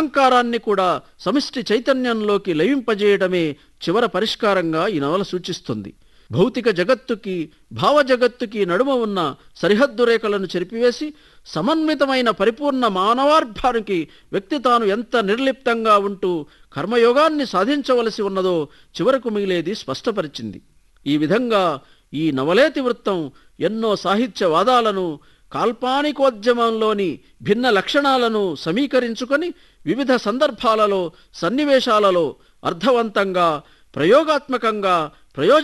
అహంకారాన్ని కూడా సమిష్టి చైతన్యంలోకి లయింపజేయడమే చివర పరిష్కారంగా ఈ నవల సూచిస్తుంది భౌతిక జగత్తుకి భావ జగత్తుకి నడుమ ఉన్న సరిహద్దు రేఖలను చెరిపివేసి సమన్వితమైన పరిపూర్ణ మానవార్భానికి వ్యక్తి తాను ఎంత నిర్లిప్తంగా ఉంటూ కర్మయోగాన్ని సాధించవలసి ఉన్నదో చివరకు మిగిలేది స్పష్టపరిచింది ఈ విధంగా ఈ నవలేతి వృత్తం ఎన్నో సాహిత్య వాదాలను కాల్పానికోద్యమంలోని భిన్న లక్షణాలను సమీకరించుకొని వివిధ సందర్భాలలో సన్నివేశాలలో అర్థవంతంగా ప్రయోగాత్మకంగా ప్రయోజ